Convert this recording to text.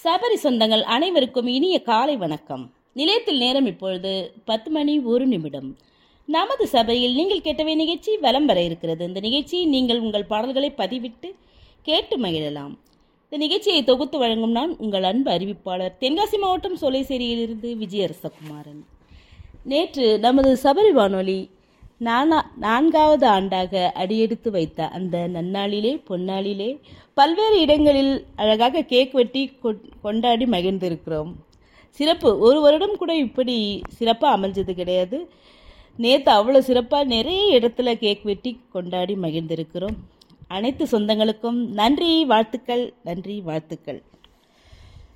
சபரி சொந்தங்கள் அனைவருக்கும் இனிய காலை வணக்கம் நிலையத்தில் நேரம் இப்பொழுது பத்து மணி ஒரு நிமிடம் நமது சபையில் நீங்கள் கேட்டவை நிகழ்ச்சி வலம் வர இருக்கிறது இந்த நிகழ்ச்சியை நீங்கள் உங்கள் பாடல்களை பதிவிட்டு கேட்டு மகிழலாம் இந்த நிகழ்ச்சியை தொகுத்து வழங்கும் நான் உங்கள் அன்பு அறிவிப்பாளர் தென்காசி மாவட்டம் சோலைசேரியிலிருந்து விஜயரசகுமாரன் நேற்று நமது சபரி வானொலி நானா நான்காவது ஆண்டாக அடியெடுத்து வைத்த அந்த நன்னாளிலே பொன்னாளிலே பல்வேறு இடங்களில் அழகாக கேக் வெட்டி கொ- கொண்டாடி மகிழ்ந்திருக்கிறோம் சிறப்பு ஒரு வருடம் கூட இப்படி சிறப்பாக அமைஞ்சது கிடையாது நேற்று அவ்வளோ சிறப்பாக நிறைய இடத்துல கேக் வெட்டி கொண்டாடி மகிழ்ந்திருக்கிறோம் அனைத்து சொந்தங்களுக்கும் நன்றி வாழ்த்துக்கள் நன்றி வாழ்த்துக்கள்